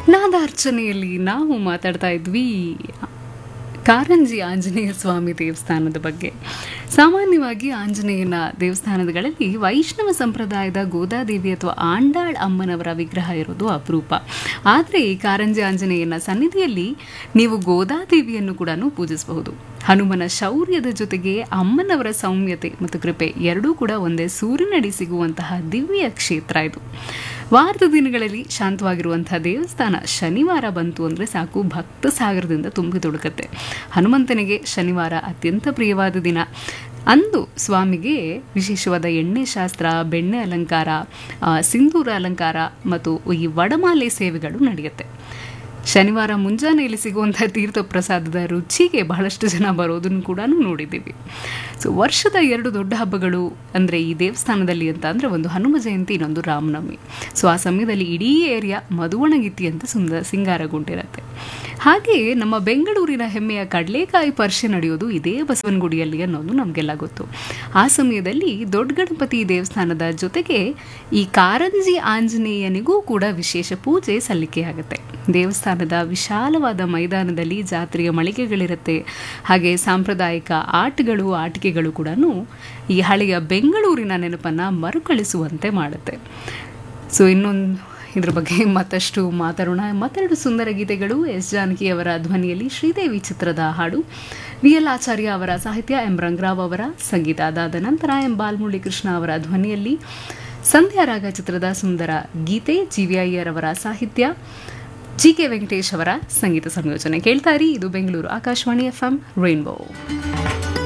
ನಾದಾರ್ಚನೆಯಲ್ಲಿ ನಾವು ಮಾತಾಡ್ತಾ ಇದ್ವಿ ಕಾರಂಜಿ ಆಂಜನೇಯ ಸ್ವಾಮಿ ದೇವಸ್ಥಾನದ ಬಗ್ಗೆ ಸಾಮಾನ್ಯವಾಗಿ ಆಂಜನೇಯನ ದೇವಸ್ಥಾನಗಳಲ್ಲಿ ವೈಷ್ಣವ ಸಂಪ್ರದಾಯದ ಗೋದಾದೇವಿ ಅಥವಾ ಆಂಡಾಳ್ ಅಮ್ಮನವರ ವಿಗ್ರಹ ಇರೋದು ಅಪರೂಪ ಆದರೆ ಈ ಕಾರಂಜಿ ಆಂಜನೇಯನ ಸನ್ನಿಧಿಯಲ್ಲಿ ನೀವು ಗೋದಾದೇವಿಯನ್ನು ಕೂಡ ಪೂಜಿಸಬಹುದು ಹನುಮನ ಶೌರ್ಯದ ಜೊತೆಗೆ ಅಮ್ಮನವರ ಸೌಮ್ಯತೆ ಮತ್ತು ಕೃಪೆ ಎರಡೂ ಕೂಡ ಒಂದೇ ಸೂರ್ಯನಡಿ ಸಿಗುವಂತಹ ದಿವ್ಯ ಕ್ಷೇತ್ರ ಇದು ವಾರದ ದಿನಗಳಲ್ಲಿ ಶಾಂತವಾಗಿರುವಂತಹ ದೇವಸ್ಥಾನ ಶನಿವಾರ ಬಂತು ಅಂದರೆ ಸಾಕು ಭಕ್ತ ಸಾಗರದಿಂದ ತುಂಬಿ ತುಳುಕತ್ತೆ ಹನುಮಂತನಿಗೆ ಶನಿವಾರ ಅತ್ಯಂತ ಪ್ರಿಯವಾದ ದಿನ ಅಂದು ಸ್ವಾಮಿಗೆ ವಿಶೇಷವಾದ ಎಣ್ಣೆ ಶಾಸ್ತ್ರ ಬೆಣ್ಣೆ ಅಲಂಕಾರ ಆ, ಸಿಂಧೂರ ಅಲಂಕಾರ ಮತ್ತು ಈ ವಡಮಾಲೆ ಸೇವೆಗಳು ನಡೆಯುತ್ತೆ ಶನಿವಾರ ಮುಂಜಾನೆಯಲ್ಲಿ ಸಿಗುವಂಥ ತೀರ್ಥ ಪ್ರಸಾದದ ರುಚಿಗೆ ಬಹಳಷ್ಟು ಜನ ಬರೋದನ್ನು ಕೂಡ ನೋಡಿದ್ದೀವಿ ಸೊ ವರ್ಷದ ಎರಡು ದೊಡ್ಡ ಹಬ್ಬಗಳು ಅಂದರೆ ಈ ದೇವಸ್ಥಾನದಲ್ಲಿ ಅಂತ ಅಂದರೆ ಒಂದು ಹನುಮ ಜಯಂತಿ ಇನ್ನೊಂದು ರಾಮನವಮಿ ಸೊ ಆ ಸಮಯದಲ್ಲಿ ಇಡೀ ಏರಿಯಾ ಮಧುವಣಗಿತ್ತಿ ಅಂತ ಸುಂದರ ಸಿಂಗಾರಗೊಂಡಿರತ್ತೆ ಹಾಗೆ ನಮ್ಮ ಬೆಂಗಳೂರಿನ ಹೆಮ್ಮೆಯ ಕಡಲೆಕಾಯಿ ಪರಿಷೆ ನಡೆಯೋದು ಇದೇ ಬಸವನಗುಡಿಯಲ್ಲಿ ಅನ್ನೋದು ನಮಗೆಲ್ಲ ಗೊತ್ತು ಆ ಸಮಯದಲ್ಲಿ ದೊಡ್ಡ ಗಣಪತಿ ದೇವಸ್ಥಾನದ ಜೊತೆಗೆ ಈ ಕಾರಂಜಿ ಆಂಜನೇಯನಿಗೂ ಕೂಡ ವಿಶೇಷ ಪೂಜೆ ಸಲ್ಲಿಕೆಯಾಗುತ್ತೆ ದೇವಸ್ಥಾನದ ವಿಶಾಲವಾದ ಮೈದಾನದಲ್ಲಿ ಜಾತ್ರೆಯ ಮಳಿಗೆಗಳಿರುತ್ತೆ ಹಾಗೆ ಸಾಂಪ್ರದಾಯಿಕ ಆಟಗಳು ಆಟಿಕೆಗಳು ಕೂಡ ಈ ಹಳೆಯ ಬೆಂಗಳೂರಿನ ನೆನಪನ್ನು ಮರುಕಳಿಸುವಂತೆ ಮಾಡುತ್ತೆ ಸೊ ಇನ್ನೊಂದು ಇದ್ರ ಬಗ್ಗೆ ಮತ್ತಷ್ಟು ಮಾತಾಡೋಣ ಮತ್ತೆರಡು ಸುಂದರ ಗೀತೆಗಳು ಎಸ್ ಜಾನಕಿ ಅವರ ಧ್ವನಿಯಲ್ಲಿ ಶ್ರೀದೇವಿ ಚಿತ್ರದ ಹಾಡು ವಿ ಎಲ್ ಆಚಾರ್ಯ ಅವರ ಸಾಹಿತ್ಯ ಎಂ ರಂಗರಾವ್ ಅವರ ಸಂಗೀತ ಅದಾದ ನಂತರ ಎಂ ಬಾಲ್ಮುರಳಿ ಕೃಷ್ಣ ಅವರ ಧ್ವನಿಯಲ್ಲಿ ಸಂಧ್ಯಾ ರಾಗ ಚಿತ್ರದ ಸುಂದರ ಗೀತೆ ಜಿ ವಿ ಅಯ್ಯರ್ ಅವರ ಸಾಹಿತ್ಯ ಜಿ ಕೆ ವೆಂಕಟೇಶ್ ಅವರ ಸಂಗೀತ ಸಂಯೋಜನೆ ಕೇಳ್ತಾ ಇರಿ ಇದು Bengaluru Akashvani F M rainbow